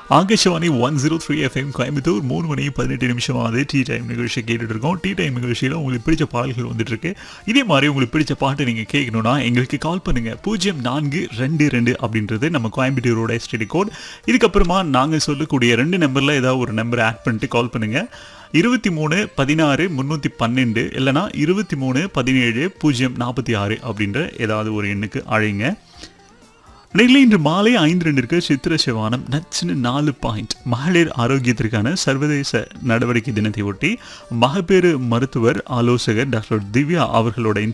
Akashvani one zero three FM Coimbatore மூணு மணி பதினெட்டு நிமிஷமாவது டீ டைம் நிகழ்ச்சி கேட்டுட்டு இருக்கோம் டீ டைம் நிகழ்ச்சியில் உங்களுக்கு பிடிச்ச பாடல்கள் வந்துட்டு இருக்கு இதே மாதிரி உங்களுக்கு பிடிச்ச பாட்டு நீங்கள் கேட்கணும்னா எங்களுக்கு கால் பண்ணுங்க பூஜ்ஜியம் நான்கு ரெண்டு ரெண்டு அப்படின்றது நம்ம கோயம்புத்தூரோட எஸ்டிடி கோட் இதுக்கப்புறமா நாங்கள் சொல்லக்கூடிய ரெண்டு நம்பரில் ஏதாவது ஒரு நம்பரை ஆட் பண்ணிட்டு கால் பண்ணுங்க இருபத்தி மூணு பதினாறு முந்நூற்றி பன்னெண்டு இல்லைனா இருபத்தி மூணு பதினேழு பூஜ்ஜியம் நாற்பத்தி ஆறு அப்படின்ற ஏதாவது ஒரு எண்ணுக்கு அழைங்க நெல்லை இன்று மாலை ஐந்து ரெண்டிற்கு சித்திர சிவானம் நச்சுன்னு நாலு பாயிண்ட் மகளிர் ஆரோக்கியத்திற்கான சர்வதேச நடவடிக்கை தினத்தை ஒட்டி மகப்பேறு மருத்துவர் ஆலோசகர் டாக்டர் திவ்யா அவர்களோட